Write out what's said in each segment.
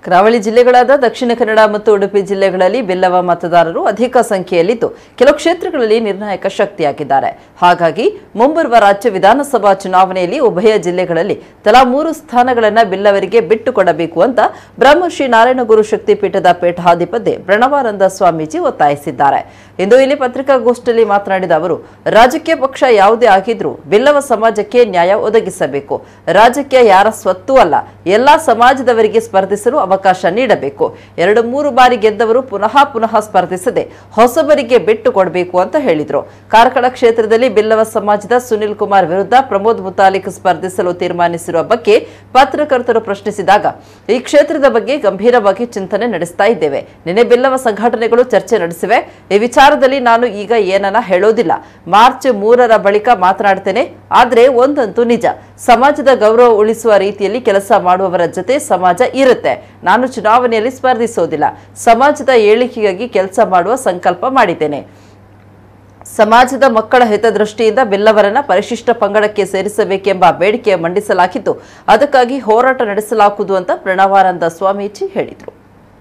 ಕರಾವಳಿ ಜಿಲ್ಲೆಗಳಾದ ದಕ್ಷಿಣ ಕನ್ನಡ ಮತ್ತು ಉಡುಪಿ ಜಿಲ್ಲೆಗಳಲ್ಲಿ ಬಿಲ್ಲವ ಮತದಾರರು ಅಧಿಕ ಸಂಖ್ಯೆಯಲ್ಲಿದ್ದು ಕೆಲವು ಕ್ಷೇತ್ರಗಳಲ್ಲಿ ನಿರ್ಣಾಯಕ ಶಕ್ತಿಯಾಗಿದ್ದಾರೆ ಹಾಗಾಗಿ ಮುಂಬರುವ ರಾಜ್ಯ ವಿಧಾನಸಭಾ ಚುನಾವಣೆಯಲ್ಲಿ ಉಭಯ ಜಿಲ್ಲೆಗಳಲ್ಲಿ ತಲಾ ಮೂರು ಸ್ಥಾನಗಳನ್ನು ಬಿಲ್ಲವರಿಗೆ ಬಿಟ್ಟುಕೊಡಬೇಕು ಅಂತ ಬ್ರಹ್ಮಶ್ರೀ ನಾರಾಯಣಗುರು ಶಕ್ತಿಪೀಠದ ಪೀಠಾಧಿಪತಿ ಪ್ರಣವಾನಂದ ಸ್ವಾಮೀಜಿ ಒತ್ತಾಯಿಸಿದ್ದಾರೆ ಇಂದು ಇಲ್ಲಿ ಪತ್ರಿಕಾಗೋಷ್ಠಿಯಲ್ಲಿ ಮಾತನಾಡಿದ ಅವರು ರಾಜಕೀಯ ಪಕ್ಷ ಯಾವುದೇ ಆಗಿದ್ರೂ ಬಿಲ್ಲವ ಸಮಾಜಕ್ಕೆ ನ್ಯಾಯ ಒದಗಿಸಬೇಕು ರಾಜಕೀಯ ಯಾರ ಸ್ವತ್ತೂ ಅಲ್ಲ ಎಲ್ಲಾ ಸಮಾಜದವರಿಗೆ ಸ್ಪರ್ಧಿಸಲು ಅವಕಾಶ ನೀಡಬೇಕು ಎರಡು ಮೂರು ಬಾರಿ ಗೆದ್ದವರು ಪುನಃ ಪುನಃ ಸ್ಪರ್ಧಿಸದೆ ಹೊಸಬರಿಗೆ ಬಿಟ್ಟು ಕೊಡಬೇಕು ಅಂತ ಹೇಳಿದ್ರು ಕಾರ್ಕಳ ಕ್ಷೇತ್ರದಲ್ಲಿ ಬಿಲ್ಲವ ಸಮಾಜದ ಸುನಿಲ್ ಕುಮಾರ್ ವಿರುದ್ಧ ಪ್ರಮೋದ್ ಮುತಾಲಿಕ್ ಸ್ಪರ್ಧಿಸಲು ತೀರ್ಮಾನಿಸಿರುವ ಬಗ್ಗೆ ಪತ್ರಕರ್ತರು ಪ್ರಶ್ನಿಸಿದಾಗ ಈ ಕ್ಷೇತ್ರದ ಬಗ್ಗೆ ಗಂಭೀರವಾಗಿ ಚಿಂತನೆ ನಡೆಸ್ತಾ ಇದ್ದೇವೆ ನಿನ್ನೆ ಬಿಲ್ಲವ ಸಂಘಟನೆಗಳು ಚರ್ಚೆ ನಡೆಸಿವೆ ಈ ವಿಚಾರದಲ್ಲಿ ನಾನು ಈಗ ಏನನ್ನ ಹೇಳೋದಿಲ್ಲ ಮಾರ್ಚ್ ಮೂರರ ಬಳಿಕ ಮಾತನಾಡ್ತೇನೆ ಆದ್ರೆ ಒಂದಂತೂ ನಿಜ ಸಮಾಜದ ಗೌರವ ಉಳಿಸುವ ರೀತಿಯಲ್ಲಿ ಕೆಲಸ ಮಾಡುವವರ ಜೊತೆ ಸಮಾಜ ಇರುತ್ತೆ ನಾನು ಚುನಾವಣೆಯಲ್ಲಿ ಸ್ಪರ್ಧಿಸೋದಿಲ್ಲ ಸಮಾಜದ ಏಳಿಗೆಗಾಗಿ ಕೆಲಸ ಮಾಡುವ ಸಂಕಲ್ಪ ಮಾಡಿದ್ದೇನೆ ಸಮಾಜದ ಮಕ್ಕಳ ಹಿತದೃಷ್ಟಿಯಿಂದ ಬಿಲ್ಲವರನ್ನ ಪರಿಶಿಷ್ಟ ಪಂಗಡಕ್ಕೆ ಸೇರಿಸಬೇಕೆಂಬ ಬೇಡಿಕೆ ಮಂಡಿಸಲಾಗಿದ್ದು ಅದಕ್ಕಾಗಿ ಹೋರಾಟ ನಡೆಸಲಾಗುವುದು ಅಂತ ಪ್ರಣವಾನಂದ ಸ್ವಾಮೀಜಿ ಹೇಳಿದರು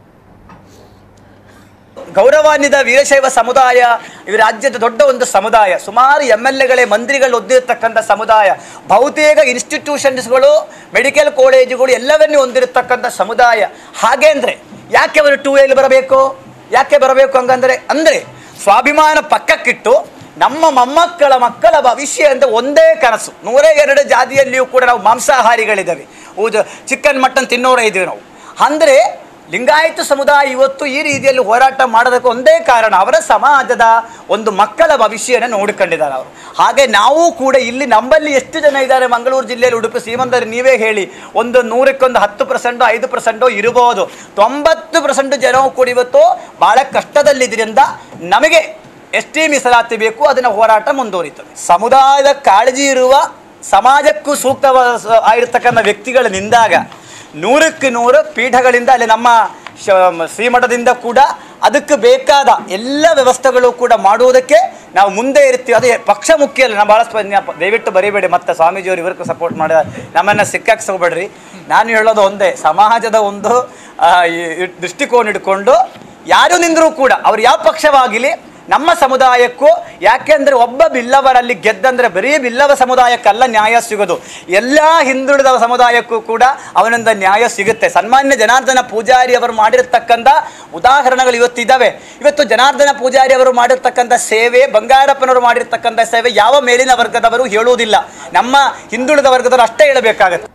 ಗೌರವಾನ್ವಿತ ವೀರಶೈವ ಸಮುದಾಯ ಈ ರಾಜ್ಯದ ದೊಡ್ಡ ಒಂದು ಸಮುದಾಯ ಸುಮಾರು ಎಮ್ ಎಲ್ ಎಗಳೇ ಮಂತ್ರಿಗಳು ಹೊಂದಿರತಕ್ಕಂಥ ಸಮುದಾಯ ಬಹುತೇಕ ಇನ್ಸ್ಟಿಟ್ಯೂಷನ್ಸ್ಗಳು ಮೆಡಿಕಲ್ ಕಾಲೇಜುಗಳು ಎಲ್ಲವನ್ನೂ ಹೊಂದಿರತಕ್ಕಂಥ ಸಮುದಾಯ ಹಾಗೆ ಅಂದರೆ ಯಾಕೆ ಅವರು ಟೂ ಎಲ್ಲಿ ಬರಬೇಕು ಯಾಕೆ ಬರಬೇಕು ಹಂಗಂದರೆ ಅಂದರೆ ಸ್ವಾಭಿಮಾನ ಪಕ್ಕಕ್ಕಿಟ್ಟು ನಮ್ಮ ಮೊಮ್ಮಕ್ಕಳ ಮಕ್ಕಳ ಭವಿಷ್ಯ ಅಂತ ಒಂದೇ ಕನಸು ನೂರೇ ಎರಡು ಜಾತಿಯಲ್ಲಿಯೂ ಕೂಡ ನಾವು ಮಾಂಸಾಹಾರಿಗಳಿದ್ದೇವೆ ಊದು ಚಿಕನ್ ಮಟನ್ ತಿನ್ನೋರೇ ಇದ್ದೀವಿ ನಾವು ಅಂದರೆ ಲಿಂಗಾಯತ ಸಮುದಾಯ ಇವತ್ತು ಈ ರೀತಿಯಲ್ಲಿ ಹೋರಾಟ ಮಾಡೋದಕ್ಕೆ ಒಂದೇ ಕಾರಣ ಅವರ ಸಮಾಜದ ಒಂದು ಮಕ್ಕಳ ಭವಿಷ್ಯನ ನೋಡಿಕೊಂಡಿದ್ದಾರೆ ಅವರು ಹಾಗೆ ನಾವು ಕೂಡ ಇಲ್ಲಿ ನಮ್ಮಲ್ಲಿ ಎಷ್ಟು ಜನ ಇದ್ದಾರೆ ಮಂಗಳೂರು ಜಿಲ್ಲೆಯಲ್ಲಿ ಉಡುಪಿ ಸೀಮಂತರು ನೀವೇ ಹೇಳಿ ಒಂದು ನೂರಕ್ಕೊಂದು ಹತ್ತು ಪರ್ಸೆಂಟು ಐದು ಪರ್ಸೆಂಟು ಇರಬಹುದು ತೊಂಬತ್ತು ಪರ್ಸೆಂಟ್ ಜನವು ಕೂಡ ಇವತ್ತು ಭಾಳ ಕಷ್ಟದಲ್ಲಿದ್ದರಿಂದ ನಮಗೆ ಎಷ್ಟೇ ಮೀಸಲಾತಿ ಬೇಕು ಅದನ್ನು ಹೋರಾಟ ಮುಂದುವರಿತದೆ ಸಮುದಾಯದ ಕಾಳಜಿ ಇರುವ ಸಮಾಜಕ್ಕೂ ಸೂಕ್ತವ ಆಗಿರ್ತಕ್ಕಂಥ ವ್ಯಕ್ತಿಗಳು ನಿಂದಾಗ ನೂರಕ್ಕೆ ನೂರು ಪೀಠಗಳಿಂದ ಅಲ್ಲಿ ನಮ್ಮ ಶ ಶ್ರೀಮಠದಿಂದ ಕೂಡ ಅದಕ್ಕೆ ಬೇಕಾದ ಎಲ್ಲ ವ್ಯವಸ್ಥೆಗಳು ಕೂಡ ಮಾಡುವುದಕ್ಕೆ ನಾವು ಮುಂದೆ ಇರ್ತೀವಿ ಅದು ಪಕ್ಷ ಮುಖ್ಯ ಅಲ್ಲ ನಾವು ಭಾಳಷ್ಟು ಜ್ಞಾಪ- ದಯವಿಟ್ಟು ಬರೀಬೇಡಿ ಮತ್ತೆ ಸ್ವಾಮೀಜಿಯವರು ಇವ್ರಿಗೆ ಸಪೋರ್ಟ್ ಮಾಡಿದ ನಮ್ಮನ್ನು ಸಿಕ್ಕಾಕ್ಸ್ಕೊಬೇಡ್ರಿ ನಾನು ಹೇಳೋದು ಒಂದೇ ಸಮಾಜದ ಒಂದು ಆ, ಈ ದೃಷ್ಟಿಕೋನ ಇಟ್ಕೊಂಡು ಯಾರು ನಿಂದರೂ ಕೂಡ ಅವ್ರು ಯಾವ ಪಕ್ಷವಾಗಿಲಿ ನಮ್ಮ ಸಮುದಾಯಕ್ಕೂ ಯಾಕೆಂದರೆ ಒಬ್ಬ ಬಿಲ್ಲವರಲ್ಲಿ ಗೆದ್ದಂದರೆ ಬರೀ ಬಿಲ್ಲವ ಸಮುದಾಯಕ್ಕಲ್ಲ ನ್ಯಾಯ ಸಿಗೋದು ಎಲ್ಲ ಹಿಂದುಳಿದ ಸಮುದಾಯಕ್ಕೂ ಕೂಡ ಅವನಿಂದ ನ್ಯಾಯ ಸಿಗುತ್ತೆ ಸನ್ಮಾನ್ಯ ಜನಾರ್ದನ ಪೂಜಾರಿ ಅವರು ಮಾಡಿರ್ತಕ್ಕಂಥ ಉದಾಹರಣೆಗಳು ಇವತ್ತಿದ್ದಾವೆ ಇವತ್ತು ಜನಾರ್ದನ ಪೂಜಾರಿ ಅವರು ಮಾಡಿರ್ತಕ್ಕಂಥ ಸೇವೆ ಬಂಗಾರಪ್ಪನವರು ಮಾಡಿರ್ತಕ್ಕಂಥ ಸೇವೆ ಯಾವ ಮೇಲಿನ ವರ್ಗದವರು ಹೇಳುವುದಿಲ್ಲ ನಮ್ಮ ಹಿಂದುಳಿದ ವರ್ಗದವರು ಅಷ್ಟೇ ಹೇಳಬೇಕಾಗತ್ತೆ